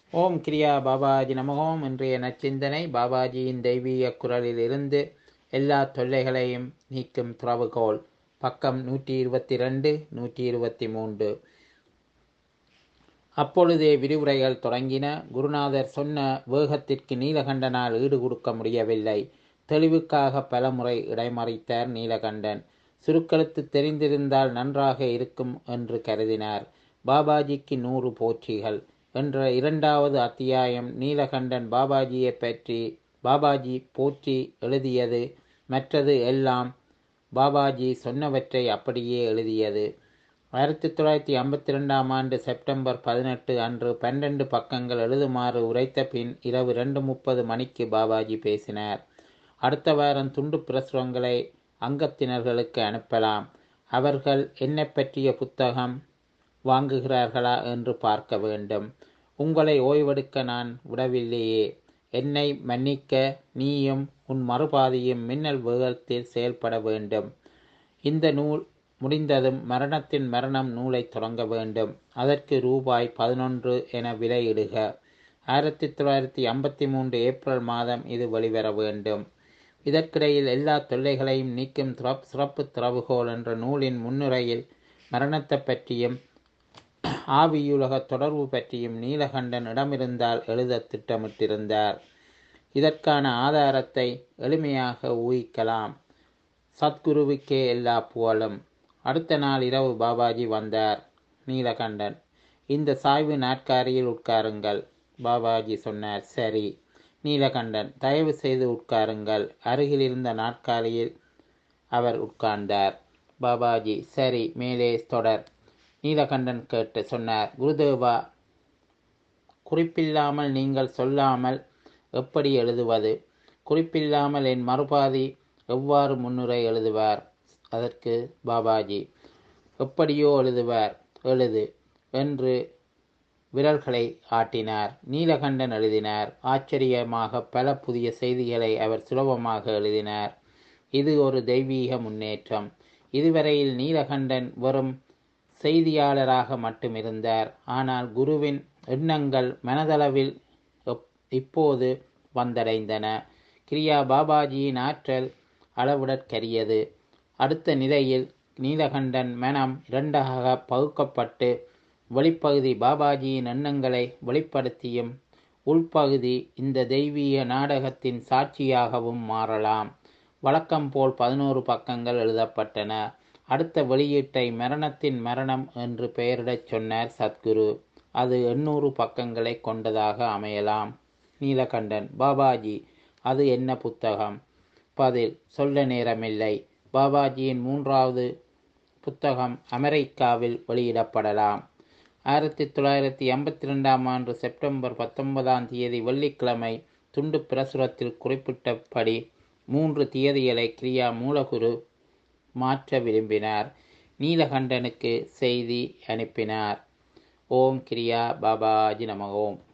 ஓம் கிரியா பாபாஜி நமகோம் இன்றைய நச்சிந்தனை பாபாஜியின் தெய்வீக குரலில் இருந்து எல்லா தொல்லைகளையும் நீக்கும் துறவுகோல் பக்கம் நூற்றி இருபத்தி ரெண்டு நூற்றி இருபத்தி மூன்று அப்பொழுதே விரிவுரைகள் தொடங்கின குருநாதர் சொன்ன வேகத்திற்கு நீலகண்டனால் ஈடு கொடுக்க முடியவில்லை தெளிவுக்காக பலமுறை இடைமறித்தார் நீலகண்டன் சுருக்கெழுத்து தெரிந்திருந்தால் நன்றாக இருக்கும் என்று கருதினார் பாபாஜிக்கு நூறு போற்றிகள் என்ற இரண்டாவது அத்தியாயம் நீலகண்டன் பாபாஜியை பற்றி பாபாஜி போற்றி எழுதியது மற்றது எல்லாம் பாபாஜி சொன்னவற்றை அப்படியே எழுதியது ஆயிரத்தி தொள்ளாயிரத்தி ஐம்பத்தி ரெண்டாம் ஆண்டு செப்டம்பர் பதினெட்டு அன்று பன்னெண்டு பக்கங்கள் எழுதுமாறு உரைத்த பின் இரவு ரெண்டு முப்பது மணிக்கு பாபாஜி பேசினார் அடுத்த வாரம் துண்டு பிரசுரங்களை அங்கத்தினர்களுக்கு அனுப்பலாம் அவர்கள் என்னை பற்றிய புத்தகம் வாங்குகிறார்களா என்று பார்க்க வேண்டும் உங்களை ஓய்வெடுக்க நான் விடவில்லையே என்னை மன்னிக்க நீயும் உன் மறுபாதியும் மின்னல் வேகத்தில் செயல்பட வேண்டும் இந்த நூல் முடிந்ததும் மரணத்தின் மரணம் நூலை தொடங்க வேண்டும் அதற்கு ரூபாய் பதினொன்று என விலையிடுக ஆயிரத்தி தொள்ளாயிரத்தி ஐம்பத்தி மூன்று ஏப்ரல் மாதம் இது வெளிவர வேண்டும் இதற்கிடையில் எல்லா தொல்லைகளையும் நீக்கும் சிறப்பு திறவுகோல் என்ற நூலின் முன்னுரையில் மரணத்தை பற்றியும் ஆவியுலக தொடர்பு பற்றியும் நீலகண்டன் இடமிருந்தால் எழுத திட்டமிட்டிருந்தார் இதற்கான ஆதாரத்தை எளிமையாக ஊகிக்கலாம் சத்குருவுக்கே எல்லா புகழும் அடுத்த நாள் இரவு பாபாஜி வந்தார் நீலகண்டன் இந்த சாய்வு நாட்காரியில் உட்காருங்கள் பாபாஜி சொன்னார் சரி நீலகண்டன் தயவு செய்து உட்காருங்கள் அருகில் இருந்த நாட்காலியில் அவர் உட்கார்ந்தார் பாபாஜி சரி மேலே தொடர் நீலகண்டன் கேட்டு சொன்னார் குருதேவா குறிப்பில்லாமல் நீங்கள் சொல்லாமல் எப்படி எழுதுவது குறிப்பில்லாமல் என் மறுபாதி எவ்வாறு முன்னுரை எழுதுவார் அதற்கு பாபாஜி எப்படியோ எழுதுவார் எழுது என்று விரல்களை ஆட்டினார் நீலகண்டன் எழுதினார் ஆச்சரியமாக பல புதிய செய்திகளை அவர் சுலபமாக எழுதினார் இது ஒரு தெய்வீக முன்னேற்றம் இதுவரையில் நீலகண்டன் வெறும் செய்தியாளராக மட்டும் இருந்தார் ஆனால் குருவின் எண்ணங்கள் மனதளவில் இப்போது வந்தடைந்தன கிரியா பாபாஜியின் ஆற்றல் அளவிடற்கரியது அடுத்த நிலையில் நீலகண்டன் மனம் இரண்டாக பகுக்கப்பட்டு வெளிப்பகுதி பாபாஜியின் எண்ணங்களை வெளிப்படுத்தியும் உள்பகுதி இந்த தெய்வீக நாடகத்தின் சாட்சியாகவும் மாறலாம் வழக்கம் போல் பதினோரு பக்கங்கள் எழுதப்பட்டன அடுத்த வெளியீட்டை மரணத்தின் மரணம் என்று பெயரிடச் சொன்னார் சத்குரு அது எண்ணூறு பக்கங்களை கொண்டதாக அமையலாம் நீலகண்டன் பாபாஜி அது என்ன புத்தகம் பதில் சொல்ல நேரமில்லை பாபாஜியின் மூன்றாவது புத்தகம் அமெரிக்காவில் வெளியிடப்படலாம் ஆயிரத்தி தொள்ளாயிரத்தி ஐம்பத்தி ரெண்டாம் ஆண்டு செப்டம்பர் பத்தொன்பதாம் தேதி வெள்ளிக்கிழமை துண்டு பிரசுரத்தில் குறிப்பிட்டபடி மூன்று தியதிகளை கிரியா மூலகுரு மாற்ற விரும்பினார் நீலகண்டனுக்கு செய்தி அனுப்பினார் ஓம் கிரியா பாபாஜி நமகோம்